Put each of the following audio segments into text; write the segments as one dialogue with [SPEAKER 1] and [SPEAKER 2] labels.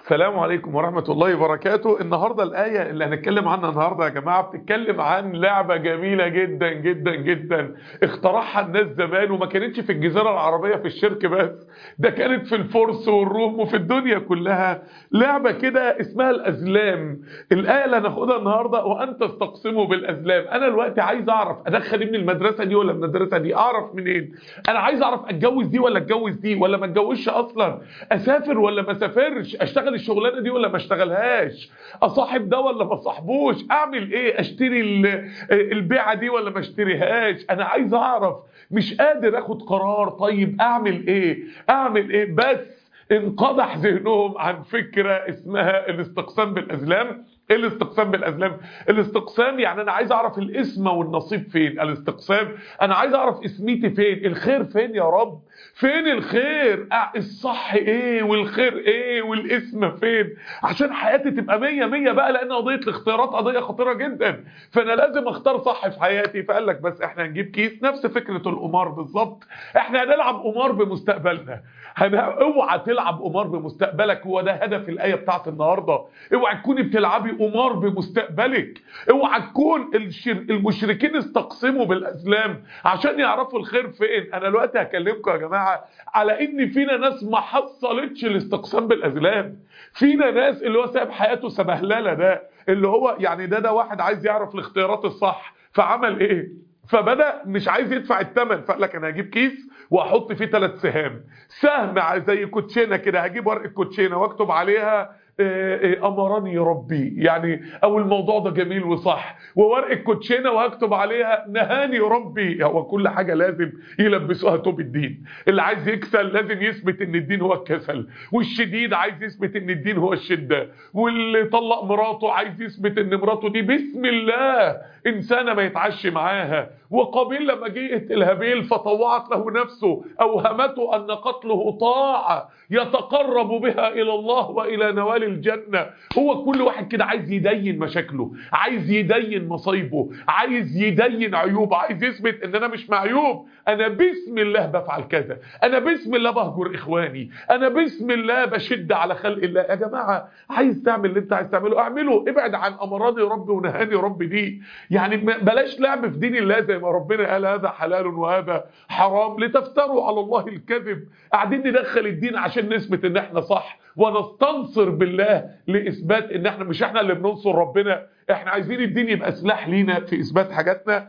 [SPEAKER 1] السلام عليكم ورحمة الله وبركاته النهاردة الآية اللي هنتكلم عنها النهاردة يا جماعة بتتكلم عن لعبة جميلة جدا جدا جدا اخترعها الناس زمان وما كانتش في الجزيرة العربية في الشرك بس ده كانت في الفرس والروم وفي الدنيا كلها لعبة كده اسمها الأزلام الآية اللي هناخدها النهاردة وأن تستقسموا بالأزلام أنا الوقت عايز أعرف أدخل ابني المدرسة دي ولا المدرسة دي أعرف منين أنا عايز أعرف أتجوز دي ولا أتجوز دي ولا ما أتجوزش أصلا أسافر ولا ما أسافرش أشتغل الشغلانة دي ولا ما أشتغلهاش أصاحب ده ولا ما أصاحبوش أعمل إيه أشتري ال- البيعة دي ولا ما أشتريهاش أنا عايز أعرف مش قادر أخد قرار طيب أعمل إيه أعمل إيه بس انقضح ذهنهم عن فكرة اسمها الاستقسام بالأزلام ايه الاستقسام بالازلام الاستقسام يعني انا عايز اعرف الاسم والنصيب فين الاستقسام انا عايز اعرف اسميتي فين الخير فين يا رب فين الخير أه، الصح ايه والخير ايه والاسم فين عشان حياتي تبقى مية مية بقى لان قضية الاختيارات قضية خطيرة جدا فانا لازم اختار صح في حياتي فقال لك بس احنا هنجيب كيس نفس فكرة القمار بالظبط احنا هنلعب قمار بمستقبلنا هن... اوعى تلعب قمار بمستقبلك هو ده هدف الايه بتاعت النهارده اوعى تكوني بتلعبي قمار بمستقبلك اوعى تكون الشر... المشركين استقسموا بالازلام عشان يعرفوا الخير فين انا دلوقتي هكلمكم يا جماعه على ان فينا ناس ما حصلتش الاستقسام بالازلام فينا ناس اللي هو سايب حياته سبهلله ده اللي هو يعني ده ده واحد عايز يعرف الاختيارات الصح فعمل ايه فبدا مش عايز يدفع الثمن فقال لك انا هجيب كيس واحط فيه ثلاث سهام سهم ع- زي كوتشينه كده هجيب ورقه كوتشينه واكتب عليها آه، آه، امرني ربي يعني او الموضوع ده جميل وصح وورقه كوتشينه وهكتب عليها نهاني ربي هو كل حاجه لازم يلبسوها توب الدين اللي عايز يكسل لازم يثبت ان الدين هو الكسل والشديد عايز يثبت ان الدين هو الشده واللي طلق مراته عايز يثبت ان مراته دي بسم الله انسانه ما يتعشي معاها وقابيل لما جيءت الهابيل فطوعت له نفسه اوهمته ان قتله طاعه يتقرب بها الى الله والى نوال الجنه هو كل واحد كده عايز يدين مشاكله عايز يدين مصايبه عايز يدين عيوبه عايز يثبت ان انا مش معيوب انا بسم الله بفعل كذا انا بسم الله بهجر اخواني انا بسم الله بشد على خلق الله يا جماعه عايز تعمل اللي انت عايز تعمله اعمله ابعد عن امراني ربي ونهاني ربي دي يعني ما- بلاش لعب في دين الله زي ما ربنا قال هذا حلال وهذا حرام لتفتروا على الله الكذب قاعدين ندخل الدين عشان نثبت ان احنا صح ونستنصر بالله لاثبات ان احنا مش احنا اللي بننصر ربنا احنا عايزين الدين يبقى سلاح لينا في اثبات حاجاتنا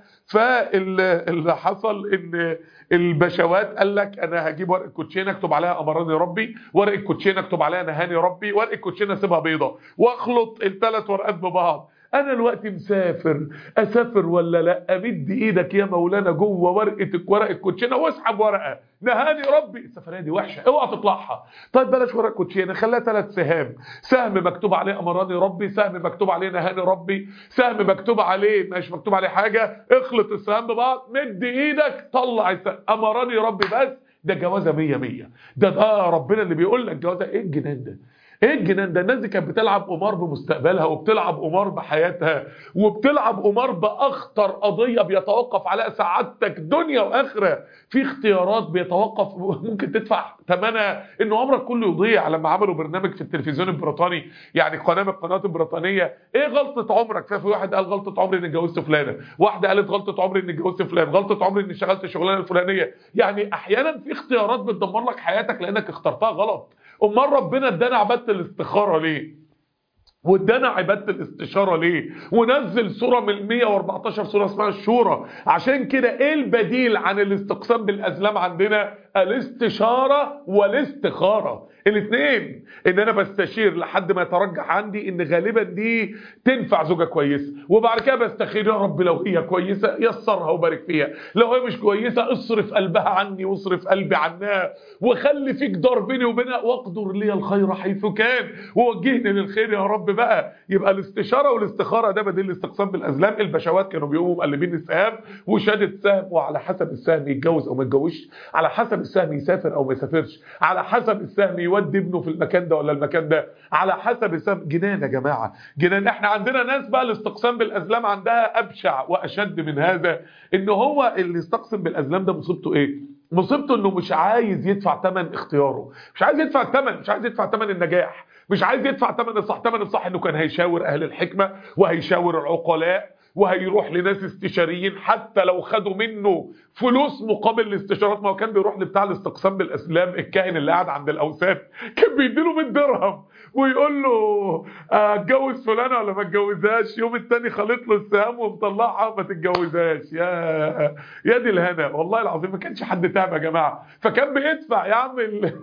[SPEAKER 1] فاللي حصل ان البشوات قال لك انا هجيب ورقه كوتشينه اكتب عليها امرني ربي ورقه كوتشينه اكتب عليها نهاني ربي ورقه كوتشينه اسيبها بيضه واخلط الثلاث ورقات ببعض انا الوقت مسافر اسافر ولا لا امد ايدك يا مولانا جوه ورقتك ورقه كوتشينه واسحب ورقه نهاني ربي السفريه دي وحشه اوعى تطلعها طيب بلاش ورقه كوتشينه خليها ثلاث سهام سهم مكتوب عليه امرني ربي سهم مكتوب عليه نهاني ربي سهم مكتوب عليه مش مكتوب عليه حاجه اخلط السهام ببعض مد ايدك طلع السهم امرني ربي بس ده جوازه 100 100 ده ده ربنا اللي بيقول لك جوازه ايه الجنان ده ايه الجنان ده الناس دي كانت بتلعب قمار بمستقبلها وبتلعب قمار بحياتها وبتلعب قمار باخطر قضيه بيتوقف عليها سعادتك دنيا واخره في اختيارات بيتوقف ممكن تدفع ثمنها ان عمرك كله يضيع لما عملوا برنامج في التلفزيون البريطاني يعني قناه من القنوات البريطانيه ايه غلطه عمرك ففي واحد قال غلطه عمري اني اتجوزت فلانه واحده قالت غلطه عمري اني اتجوزت فلان غلطه عمري اني اشتغلت الشغلانه الفلانيه يعني احيانا في اختيارات بتدمر لك حياتك لانك اخترتها غلط امال ربنا ادانا عباده الاستخاره ليه وادانا عباده الاستشاره ليه ونزل سوره من 114 سوره اسمها الشورى عشان كده ايه البديل عن الاستقسام بالازلام عندنا الاستشاره والاستخاره الاثنين ان انا بستشير لحد ما يترجح عندي ان غالبا دي تنفع زوجه كويسه وبعد كده بستخير يا رب لو هي كويسه يسرها وبارك فيها لو هي مش كويسه اصرف قلبها عني واصرف قلبي عنها وخلي في جدار بيني وبينها واقدر لي الخير حيث كان ووجهني للخير يا رب بقى يبقى الاستشاره والاستخاره ده بديل الاستقسام بالازلام البشوات كانوا بيقوموا مقلبين السهام وشادة سهم وعلى حسب السهم يتجوز او ما يتجوزش على حسب السهم يسافر او ما يسافرش على حسب السهم يودي ابنه في المكان ده ولا المكان ده على حسب السهم جنان يا جماعه جنان احنا عندنا ناس بقى الاستقسام بالازلام عندها ابشع واشد من هذا ان هو اللي يستقسم بالازلام ده مصيبته ايه مصيبته انه مش عايز يدفع ثمن اختياره مش عايز يدفع الثمن مش عايز يدفع ثمن النجاح مش عايز يدفع ثمن الصح ثمن الصح انه كان هيشاور اهل الحكمه وهيشاور العقلاء وهيروح لناس استشاريين حتى لو خدوا منه فلوس مقابل الاستشارات ما هو كان بيروح لبتاع الاستقسام بالاسلام الكاهن اللي قاعد عند الاوثان كان بيديله 100 درهم ويقول له اتجوز فلانه ولا ما اتجوزهاش يوم التاني خالط له السهام ومطلعها ما تتجوزهاش يا يا دي الهنا والله العظيم ما كانش حد تعب يا جماعه فكان بيدفع يا عم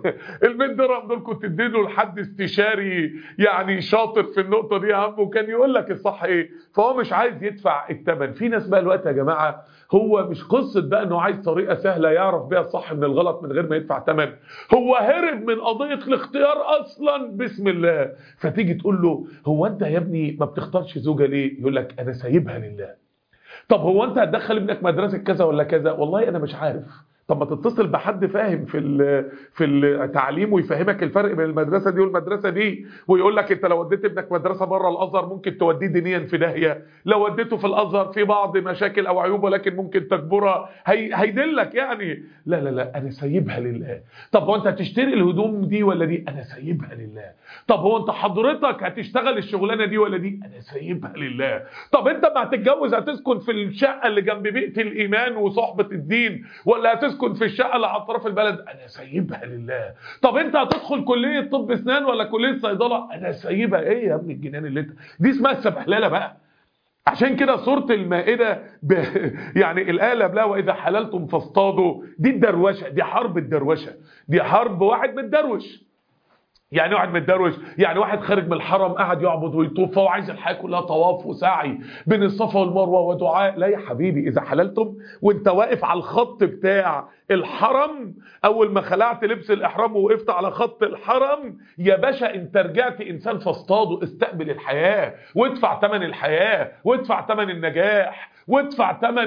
[SPEAKER 1] ال 100 درهم دول كنت تديله لحد استشاري يعني شاطر في النقطه دي يا عم وكان يقول لك الصح ايه فهو مش عايز يدفع الثمن في ناس بقى الوقت يا جماعه هو مش قصه بقى انه عايز طريقه سهله يعرف بيها الصح من الغلط من غير ما يدفع ثمن هو هرب من قضيه الاختيار اصلا بسم الله فتيجي تقول له هو انت يا ابني ما بتختارش زوجه ليه يقول لك انا سايبها لله طب هو انت هتدخل ابنك مدرسه كذا ولا كذا والله انا مش عارف طب ما تتصل بحد فاهم في في التعليم ويفهمك الفرق بين المدرسه دي والمدرسه دي ويقول لك انت لو وديت ابنك مدرسه بره الازهر ممكن توديه دينيا في داهيه لو وديته في الازهر في بعض مشاكل او عيوب ولكن ممكن تكبرها هي هيدلك يعني لا لا لا انا سايبها لله طب هو انت هتشتري الهدوم دي ولا دي انا سايبها لله طب هو انت حضرتك هتشتغل الشغلانه دي ولا دي انا سايبها لله طب انت ما هتتجوز هتسكن في الشقه اللي جنب بيئه الايمان وصحبه الدين ولا هتسكن تسكن في الشقه اللي على اطراف البلد انا سايبها لله طب انت هتدخل كليه طب اسنان ولا كليه صيدله انا سايبها ايه يا ابن الجنان اللي انت دي اسمها السبهلله بقى عشان كده سوره المائده ب... يعني الايه اللي قبلها واذا حللتم فاصطادوا دي الدروشه دي حرب الدروشه دي حرب واحد متدروش يعني واحد متدروش يعني واحد خارج من الحرم قاعد يعبد ويطوف فهو عايز الحياه كلها طواف وسعي بين الصفا والمروه ودعاء لا يا حبيبي اذا حللتم وانت واقف على الخط بتاع الحرم اول ما خلعت لبس الاحرام ووقفت على خط الحرم يا باشا انت رجعت انسان فاصطاده استقبل الحياه وادفع ثمن الحياه وادفع ثمن النجاح وادفع ثمن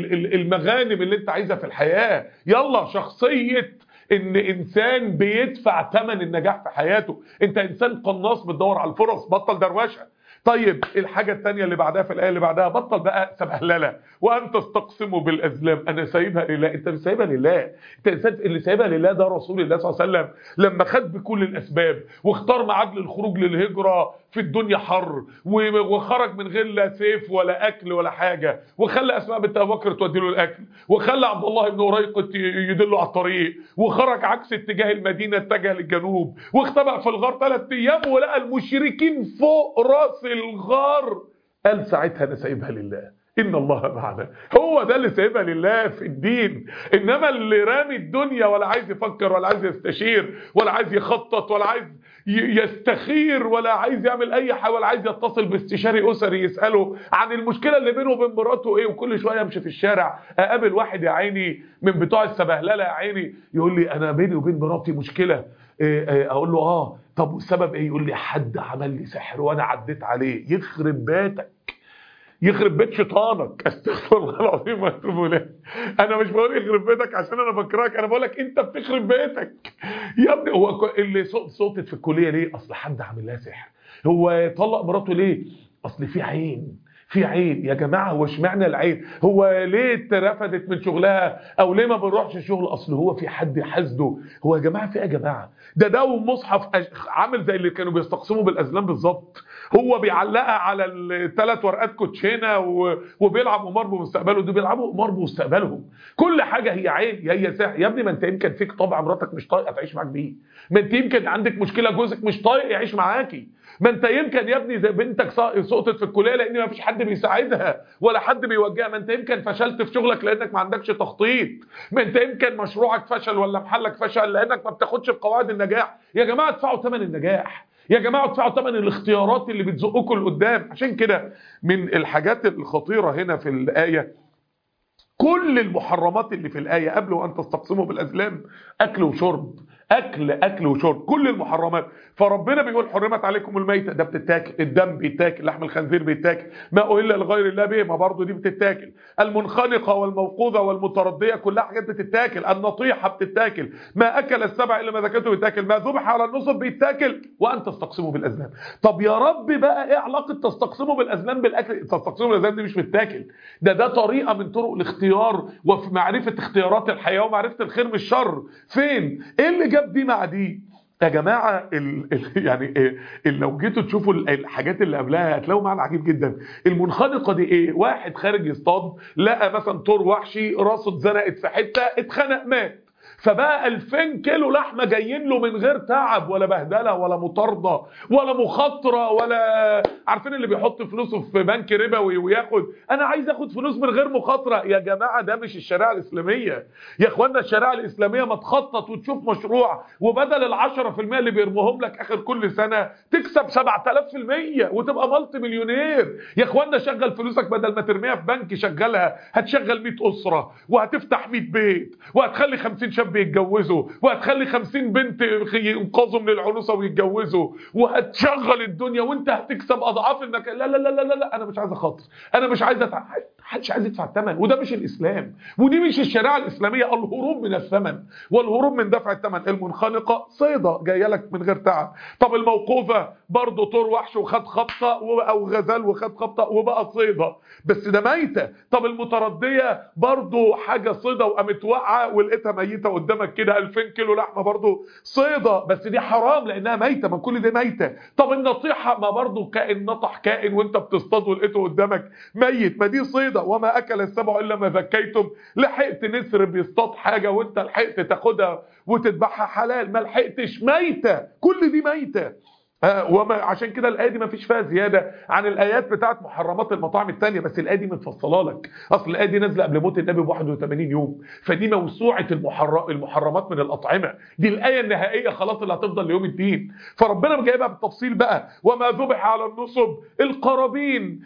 [SPEAKER 1] المغانم اللي انت عايزها في الحياه يلا شخصيه ان انسان بيدفع ثمن النجاح في حياته انت انسان قناص بتدور على الفرص بطل دروشه طيب الحاجة الثانية اللي بعدها في الآية اللي بعدها بطل بقى سبهللة وأن تستقسموا بالأزلام أنا سايبها لله أنت مش سايبها لله أنت إنسان اللي سايبها لله ده رسول الله صلى الله عليه وسلم لما خد بكل الأسباب واختار معاد للخروج للهجرة في الدنيا حر وخرج من غير لا سيف ولا أكل ولا حاجة وخلى أسماء بنت أبي بكر تودي له الأكل وخلى عبد الله بن أريقط يدله على الطريق وخرج عكس اتجاه المدينة اتجه للجنوب واختبأ في الغار ثلاث أيام ولقى المشركين فوق راس الغار قال ساعتها انا سايبها لله ان الله معنا هو ده اللي سايبها لله في الدين انما اللي رامي الدنيا ولا عايز يفكر ولا عايز يستشير ولا عايز يخطط ولا عايز يستخير ولا عايز يعمل اي حاجه ولا عايز يتصل باستشاري اسري يساله عن المشكله اللي بينه وبين مراته ايه وكل شويه امشي في الشارع اقابل واحد يا عيني من بتوع السبهلله يا عيني يقول لي انا بيني وبين مراتي مشكله اقول له اه طب والسبب ايه يقول لي حد عمل لي سحر وانا عديت عليه يخرب بيتك يخرب بيت شيطانك استغفر الله العظيم واتوب اليه انا مش بقول يخرب بيتك عشان انا بكرهك انا بقول لك انت بتخرب بيتك يا ابني هو اللي صوتت في الكليه ليه اصل حد عامل لها سحر هو طلق مراته ليه اصل في عين في عين يا جماعه هو اشمعنى العين هو ليه اترفدت من شغلها او ليه ما بنروحش الشغل اصل هو في حد حاسده هو يا جماعه في ايه يا جماعه ده ده مصحف عامل زي اللي كانوا بيستقسموا بالازلام بالظبط هو بيعلقها على الثلاث ورقات كوتشينه وبيلعب قمار بمستقبله دول بيلعبوا قمار بمستقبلهم كل حاجه هي عين يا هي سحر يا ابني ما انت يمكن فيك طبع مراتك مش طايقه تعيش معاك بيه ما انت يمكن عندك مشكله جوزك مش طايق يعيش معاكي ما انت يمكن يا ابني زي بنتك سقطت في الكليه لان ما فيش حد بيساعدها ولا حد بيوجهها ما انت يمكن فشلت في شغلك لانك ما عندكش تخطيط ما انت يمكن مشروعك فشل ولا محلك فشل لانك ما بتاخدش بقواعد النجاح يا جماعه ادفعوا ثمن النجاح يا جماعه ادفعوا ثمن الاختيارات اللي بتزقكم لقدام عشان كده من الحاجات الخطيره هنا في الايه كل المحرمات اللي في الايه قبل وان تستقسموا بالازلام اكل وشرب اكل اكل وشرب كل المحرمات فربنا بيقول حرمت عليكم الميتة ده بتتاكل الدم بيتاكل لحم الخنزير بيتاكل ما اهل لغير الله به ما برضه دي بتتاكل المنخنقه والموقوذه والمترديه كلها حاجات بتتاكل النطيحه بتتاكل ما اكل السبع الا ما ذكرته بيتاكل ما ذبح على النصب بيتاكل وان تستقسموا بالازلام طب يا رب بقى ايه علاقه تستقسموا بالازلام بالاكل تستقسموا بالازلام دي مش بتتاكل ده ده طريقه من طرق الاختيار وفي معرفه اختيارات الحياه ومعرفه الخير من الشر فين ايه اللي جاب دي مع دي يا جماعة ال ال يعني إيه لو جيتوا تشوفوا الحاجات اللي قبلها هتلاقوا معنى عجيب جدا المنخنقة دي ايه واحد خارج يصطاد لقى مثلا طور وحشي راسه اتزنقت في حتة اتخنق مات فبقى 2000 كيلو لحمه جايين له من غير تعب ولا بهدله ولا مطارده ولا مخاطره ولا عارفين اللي بيحط فلوسه في بنك ربوي وياخد انا عايز اخد فلوس من غير مخاطره يا جماعه ده مش الشريعه الاسلاميه يا اخوانا الشريعه الاسلاميه ما تخطط وتشوف مشروع وبدل ال 10% اللي بيرموهم لك اخر كل سنه تكسب 7000% وتبقى مالتي مليونير يا اخوانا شغل فلوسك بدل ما ترميها في بنك شغلها هتشغل 100 اسره وهتفتح 100 بيت وهتخلي 50 شاب يتجوزوا وهتخلي 50 بنت ينقذوا من العنوسه ويتجوزوا وهتشغل الدنيا وانت هتكسب اضعاف انك لا لا لا لا لا, لا انا مش عايز اخاطر انا مش عايز ادفع محدش عايز يدفع الثمن وده مش الاسلام ودي مش الشريعه الاسلاميه الهروب من الثمن والهروب من دفع الثمن المنخنقه صيده جايه لك من غير تعب طب الموقوفه برضه طور وحش وخد خبطه او غزال وخد خبطه وبقى صيده بس ده ميته طب المترديه برضه حاجه صيده وقامت واقعه ولقيتها ميته قدامك كده 2000 كيلو لحمه برضه صيده بس دي حرام لانها ميته ما كل دي ميته طب النطيحه ما برضه كائن نطح كائن وانت بتصطاد ولقيته قدامك ميت ما دي صيده وما اكل السبع الا ما ذكيتم لحقت نسر بيصطاد حاجه وانت لحقت تاخدها وتذبحها حلال ما لحقتش ميته كل دي ميته آه وما عشان كده الايه دي ما فيش فيها زياده عن الايات بتاعت محرمات المطاعم الثانيه بس الايه دي متفصله لك اصل الايه دي نازله قبل موت النبي ب 81 يوم فدي موسوعه المحر... المحرمات من الاطعمه دي الايه النهائيه خلاص اللي هتفضل ليوم الدين فربنا جايبها بالتفصيل بقى وما ذبح على النصب القرابين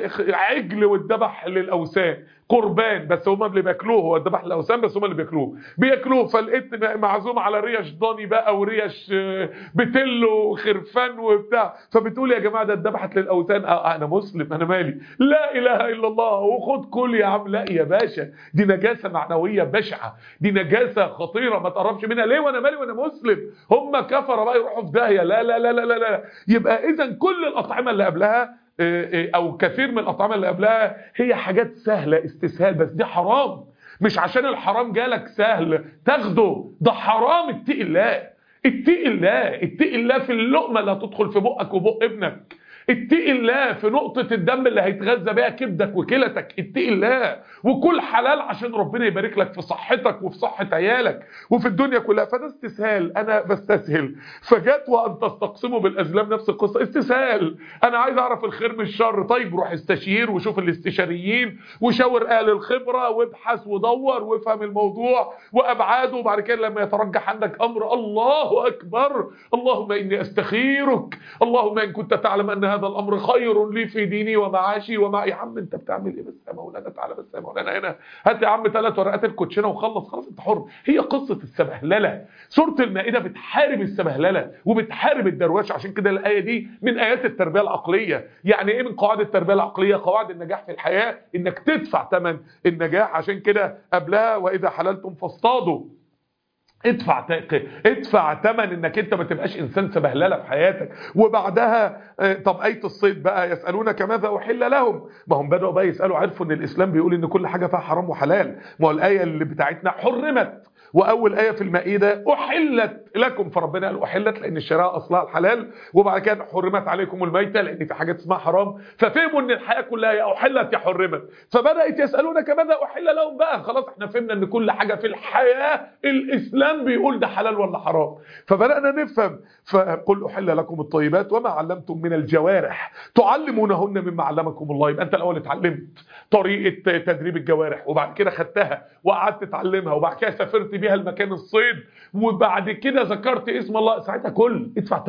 [SPEAKER 1] عجل والذبح للاوثان قربان بس هم اللي بياكلوه هو الذبح الاوثان بس هم اللي بياكلوه بياكلوه فلقيت معزوم على ريش ضاني بقى وريش بتلو وخرفان وبتاع فبتقول يا جماعه ده اتذبحت للاوثان آه انا مسلم انا مالي لا اله الا الله وخد كل يا عم لا يا باشا دي نجاسه معنويه بشعه دي نجاسه خطيره ما تقربش منها ليه وانا مالي وانا مسلم هم كفره بقى يروحوا في داهيه لا لا لا لا لا, لا. يبقى اذا كل الاطعمه اللي قبلها او كثير من الاطعمه اللي قبلها هي حاجات سهله استسهال بس دي حرام مش عشان الحرام جالك سهل تاخده ده حرام اتقي الله اتقي الله اتقي الله في اللقمه اللي هتدخل في بقك وبق ابنك اتقي الله في نقطة الدم اللي هيتغذى بيها كبدك وكلتك اتقي الله وكل حلال عشان ربنا يبارك لك في صحتك وفي صحة عيالك وفي الدنيا كلها فده استسهال انا بستسهل فجات وان تستقسموا بالازلام نفس القصة استسهال انا عايز اعرف الخير من الشر طيب روح استشير وشوف الاستشاريين وشاور اهل الخبرة وابحث ودور وافهم الموضوع وابعاده وبعد كده لما يترجح عندك امر الله اكبر اللهم اني استخيرك اللهم ان كنت تعلم ان هذا الامر خير لي في ديني ومعاشي ومع يا عم انت بتعمل ايه بس يا مولانا تعالى بس يا مولانا هنا هات يا عم ثلاث ورقات الكوتشينه وخلص خلاص انت حر هي قصه السبهلله سوره المائده بتحارب السبهلله وبتحارب الدروشه عشان كده الايه دي من ايات التربيه العقليه يعني ايه من قواعد التربيه العقليه قواعد النجاح في الحياه انك تدفع ثمن النجاح عشان كده قبلها واذا حللتم فاصطادوا ادفع ادفع ثمن انك انت ما تبقاش انسان سبهلله في حياتك وبعدها طب ايه الصيد بقى يسالونك ماذا احل لهم ما هم بداوا بقى يسالوا عرفوا ان الاسلام بيقول ان كل حاجه فيها حرام وحلال ما هو الايه اللي بتاعتنا حرمت واول ايه في المائده احلت لكم فربنا قال احلت لان الشراء اصلها الحلال وبعد كده حرمت عليكم الميته لان في حاجات اسمها حرام ففهموا ان الحياه كلها يا احلت يا حرمت فبدات يسالونك ماذا احل لهم بقى خلاص احنا فهمنا ان كل حاجه في الحياه الاسلام بيقول ده حلال ولا حرام فبدانا نفهم فقل احل لكم الطيبات وما علمتم من الجوارح تعلمونهن مما علمكم الله يبقى انت الاول اتعلمت طريقه تدريب الجوارح وبعد كده خدتها وقعدت تتعلمها وبعد كده سافرت بيها المكان الصيد وبعد كده ذكرت اسم الله ساعتها كل ادفع ثمن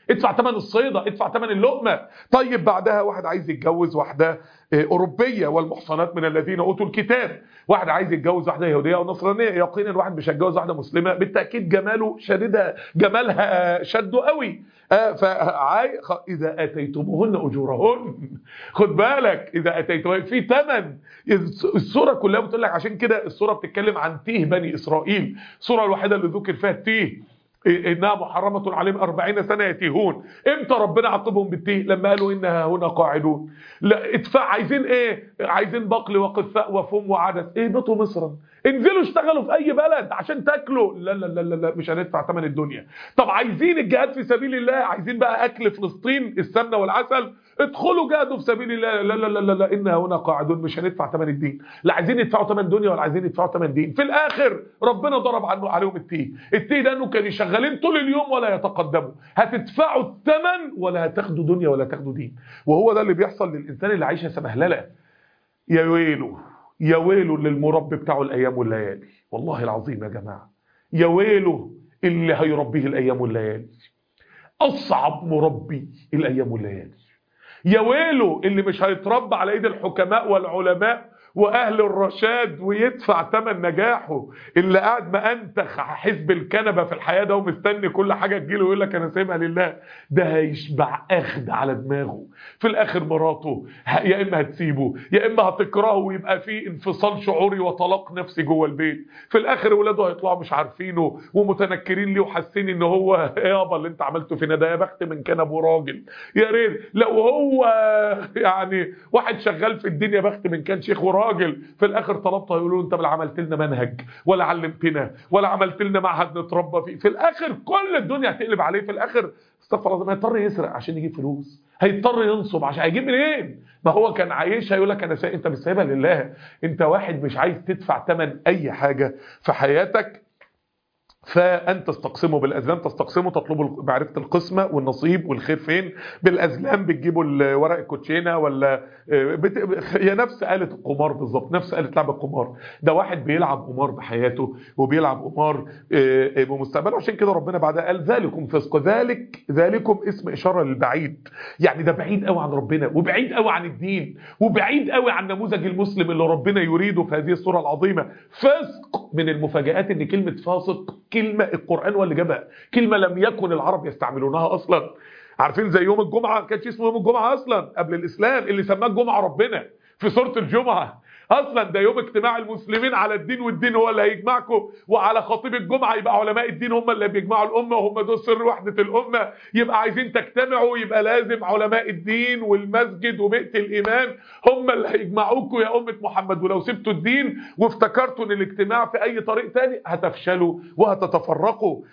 [SPEAKER 1] ادفع ثمن الصيدة ادفع ثمن اللقمة طيب بعدها واحد عايز يتجوز واحدة أوروبية والمحصنات من الذين أوتوا الكتاب واحد عايز يتجوز واحدة يهودية أو نصرانية يقينا واحد مش هيتجوز واحدة مسلمة بالتأكيد جماله شديدها جمالها شده قوي آه فعاي إذا أتيتموهن أجورهن خد بالك إذا أتيتموهن في ثمن السورة كلها بتقول لك عشان كده السورة بتتكلم عن تيه بني إسرائيل السورة الوحيدة اللي ذكر فيها التيه انها محرمة عليهم أربعين سنة يتيهون امتى ربنا عاقبهم بالتيه لما قالوا انها هنا قاعدون لا ادفع عايزين ايه عايزين بقل وقثاء وفم وعدس اهبطوا مصرا انزلوا اشتغلوا في اي بلد عشان تاكلوا لا لا لا لا, لا مش هندفع ثمن الدنيا طب عايزين الجهاد في سبيل الله عايزين بقى اكل فلسطين السمنه والعسل ادخلوا جاهدوا في سبيل الله لا لا لا لا, لا انها هنا قاعدون مش هندفع ثمن الدين لا عايزين يدفعوا ثمن دنيا ولا عايزين يدفعوا ثمن دين في الاخر ربنا ضرب عنه عليهم التيه التيه ده انه كانوا شغالين طول اليوم ولا يتقدموا هتدفعوا الثمن ولا هتاخدوا دنيا ولا تاخدوا دين وهو ده اللي بيحصل للانسان اللي عايشه سمهلله يا ويله يا ويله للمربي بتاعه الايام والليالي والله العظيم يا جماعه يا ويله اللي هيربيه الايام والليالي اصعب مربي الايام والليالي يا ويله اللي مش هيتربى على ايد الحكماء والعلماء واهل الرشاد ويدفع ثمن نجاحه اللي قاعد مأنتخ حزب الكنبه في الحياه ده ومستني كل حاجه تجيله ويقول لك انا سايبها لله ده هيشبع اخد على دماغه في الاخر مراته يا اما هتسيبه يا اما هتكرهه ويبقى في انفصال شعوري وطلاق نفسي جوه البيت في الاخر ولاده هيطلعوا مش عارفينه ومتنكرين ليه وحاسين ان هو يابا اللي انت عملته فينا ده يا بخت من كان ابو راجل يا ريت لو هو يعني واحد شغال في الدنيا بخت من كان شيخ وراجل راجل في الاخر طلبته يقولوا انت لا عملت لنا منهج ولا علمتنا ولا عملت لنا معهد نتربى فيه في الاخر كل الدنيا هتقلب عليه في الاخر استغفر الله هيضطر يسرق عشان يجيب فلوس هيضطر ينصب عشان هيجيب منين ما هو كان عايشها يقول لك انا سا... انت مش سايبها لله انت واحد مش عايز تدفع ثمن اي حاجه في حياتك فأن تستقسموا بالأزلام تستقسموا تطلبوا معرفة القسمة والنصيب والخير فين بالأزلام بتجيبوا ورق الكوتشينة ولا بت... هي نفس آلة القمار بالظبط نفس آلة لعب القمار ده واحد بيلعب قمار بحياته وبيلعب قمار بمستقبله عشان كده ربنا بعدها قال ذلكم فسق ذلك ذلكم اسم إشارة للبعيد يعني ده بعيد قوي عن ربنا وبعيد قوي عن الدين وبعيد قوي عن نموذج المسلم اللي ربنا يريده في هذه الصورة العظيمة فسق من المفاجآت ان كلمة فاسق كلمة القرآن هو اللي جابها كلمة لم يكن العرب يستعملونها أصلا عارفين زي يوم الجمعة كانش اسمه يوم الجمعة أصلا قبل الإسلام اللي سماه الجمعة ربنا في سورة الجمعة اصلا ده يوم اجتماع المسلمين على الدين والدين هو اللي هيجمعكم وعلى خطيب الجمعه يبقى علماء الدين هم اللي بيجمعوا الامه وهم دول سر وحده الامه يبقى عايزين تجتمعوا يبقى لازم علماء الدين والمسجد وبيئه الايمان هم اللي هيجمعوكم يا امه محمد ولو سبتوا الدين وافتكرتوا ان الاجتماع في اي طريق تاني هتفشلوا وهتتفرقوا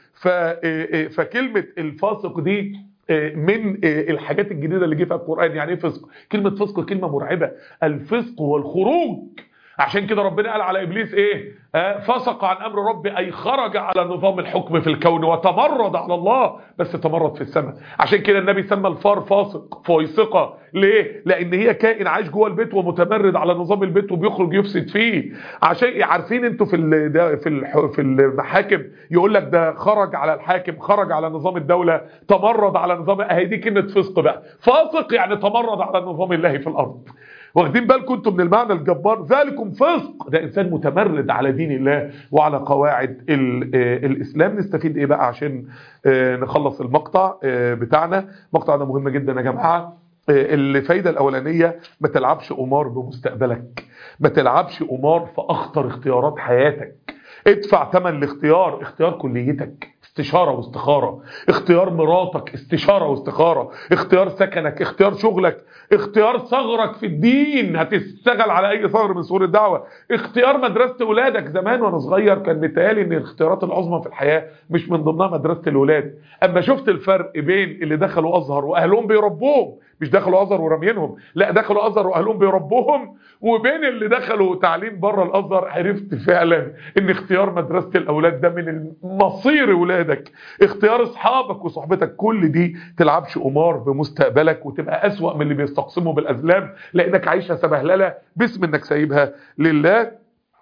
[SPEAKER 1] فكلمه الفاسق دي من الحاجات الجديدة اللي جه في القرآن يعني ايه فسق كلمة فسق كلمة مرعبة الفسق والخروج عشان كده ربنا قال على إبليس إيه آه فسق عن أمر ربي أي خرج على نظام الحكم في الكون وتمرد على الله بس تمرد في السماء عشان كده النبي سمى الفار فاسق فايسقة ليه لأن هي كائن عايش جوه البيت ومتمرد على نظام البيت وبيخرج يفسد فيه عشان عارفين انتوا في في في المحاكم يقول لك ده خرج على الحاكم خرج على نظام الدولة تمرد على نظام اهي دي كلمة فسق بقى فاسق يعني تمرد على نظام الله في الأرض واخدين بالكم انتم من المعنى الجبار ذلكم فسق ده انسان متمرد على دين الله وعلى قواعد الاسلام نستفيد ايه بقى عشان نخلص المقطع بتاعنا المقطع ده مهم جدا يا جماعه الفايدة الأولانية ما تلعبش قمار بمستقبلك ما تلعبش قمار في أخطر اختيارات حياتك ادفع ثمن الاختيار اختيار كليتك استشارة واستخارة اختيار مراتك استشارة واستخارة اختيار سكنك اختيار شغلك اختيار ثغرك في الدين هتشتغل على اي ثغر من ثغور الدعوة اختيار مدرسة ولادك زمان وانا صغير كان متهيألي ان الاختيارات العظمى في الحياة مش من ضمنها مدرسة الولاد اما شفت الفرق بين اللي دخلوا ازهر واهلهم بيربوهم مش دخلوا ازهر ورمينهم لا دخلوا ازهر واهلهم بيربوهم وبين اللي دخلوا تعليم بره الازهر عرفت فعلا ان اختيار مدرسه الاولاد ده من مصير ولادك اختيار اصحابك وصحبتك كل دي تلعبش قمار بمستقبلك وتبقى اسوأ من اللي بيستقسموا بالازلام لانك عايشه سبهلله باسم انك سايبها لله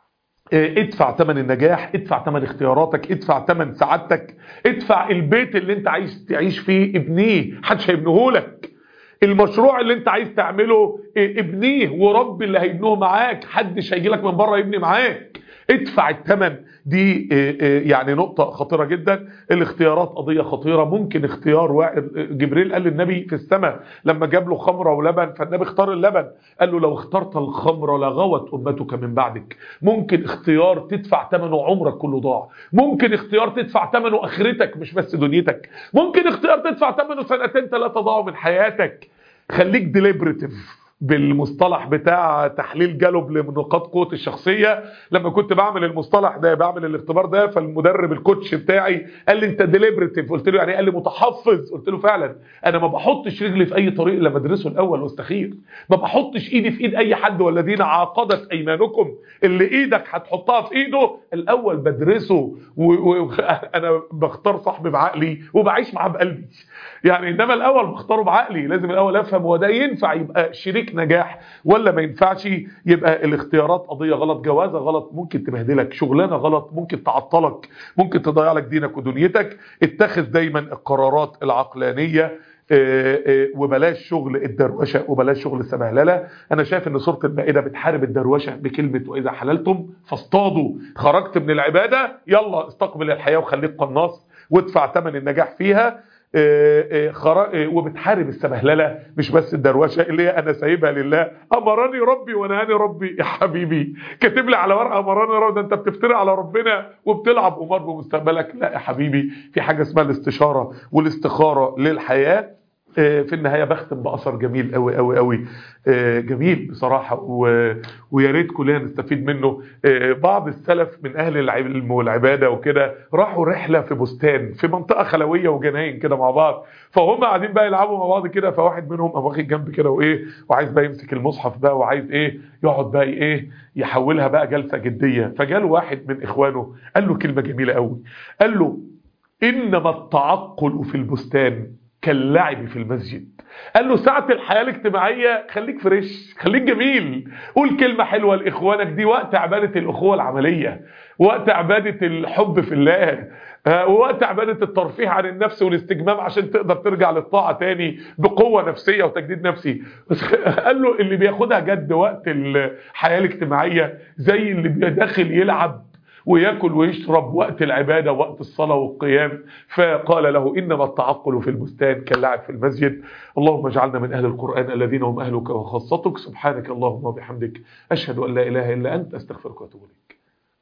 [SPEAKER 1] ادفع ثمن النجاح ادفع ثمن اختياراتك ادفع ثمن سعادتك ادفع البيت اللي انت عايز تعيش فيه ابنيه محدش هيبنيهولك المشروع اللي انت عايز تعمله ابنيه ورب اللي هيبنوه معاك حدش هيجي لك من بره يبني معاك ادفع الثمن دي يعني نقطة خطيرة جدا الاختيارات قضية خطيرة ممكن اختيار واحد جبريل قال للنبي في السماء لما جاب له خمرة ولبن فالنبي اختار اللبن قال له لو اخترت الخمرة لغوت أمتك من بعدك ممكن اختيار تدفع ثمنه عمرك كله ضاع ممكن اختيار تدفع ثمنه آخرتك مش بس دنيتك ممكن اختيار تدفع ثمنه سنتين ثلاثة ضاعوا من حياتك خليك ديليبريتيف بالمصطلح بتاع تحليل جالوب لنقاط قوه الشخصيه لما كنت بعمل المصطلح ده بعمل الاختبار ده فالمدرب الكوتش بتاعي قال لي انت ديليبريتيف قلت له يعني قال لي متحفظ قلت له فعلا انا ما بحطش رجلي في اي طريق الا ادرسه الاول واستخير ما بحطش ايدي في ايد اي حد والذين عاقدت ايمانكم اللي ايدك هتحطها في ايده الاول بدرسه وانا و... بختار صاحبي بعقلي وبعيش معاه بقلبي يعني انما الاول بختاره بعقلي لازم الاول افهم هو ده ينفع يبقى شريك نجاح ولا ما ينفعش يبقى الاختيارات قضيه غلط جوازه غلط ممكن تبهدلك شغلانه غلط ممكن تعطلك ممكن تضيع لك دينك ودنيتك اتخذ دايما القرارات العقلانيه وبلاش شغل الدروشه وبلاش شغل السبهلله انا شايف ان سوره المائده بتحارب الدروشه بكلمه واذا حللتم فاصطادوا خرجت من العباده يلا استقبل الحياه وخليك قناص وادفع ثمن النجاح فيها وبتحارب السبهلله مش بس الدروشه اللي هي انا سايبها لله امرني ربي ونهاني ربي يا حبيبي كاتب لي على ورقه امرني ربي ده انت بتفتري على ربنا وبتلعب قمار بمستقبلك لا يا حبيبي في حاجه اسمها الاستشاره والاستخاره للحياه في النهايه بختم باثر جميل قوي قوي قوي جميل بصراحه ويا ريت كلنا نستفيد منه بعض السلف من اهل العلم والعباده وكده راحوا رحله في بستان في منطقه خلويه وجناين كده مع بعض فهم قاعدين بقى يلعبوا مع بعض كده فواحد منهم قام واخد جنب كده وايه وعايز بقى يمسك المصحف بقى وعايز ايه يقعد بقى ايه يحولها بقى جلسه جديه فجاله واحد من اخوانه قال له كلمه جميله قوي قال له انما التعقل في البستان كاللعب في المسجد قال له ساعة الحياة الاجتماعية خليك فريش خليك جميل قول كلمة حلوة لإخوانك دي وقت عبادة الأخوة العملية وقت عبادة الحب في الله ووقت عبادة الترفيه عن النفس والاستجمام عشان تقدر ترجع للطاعة تاني بقوة نفسية وتجديد نفسي بس قال له اللي بياخدها جد وقت الحياة الاجتماعية زي اللي بيدخل يلعب ويأكل ويشرب وقت العبادة وقت الصلاة والقيام فقال له إنما التعقل في البستان كاللعب في المسجد اللهم اجعلنا من أهل القرآن الذين هم أهلك وخاصتك سبحانك اللهم وبحمدك أشهد أن لا إله إلا أنت أستغفرك وأتوب إليك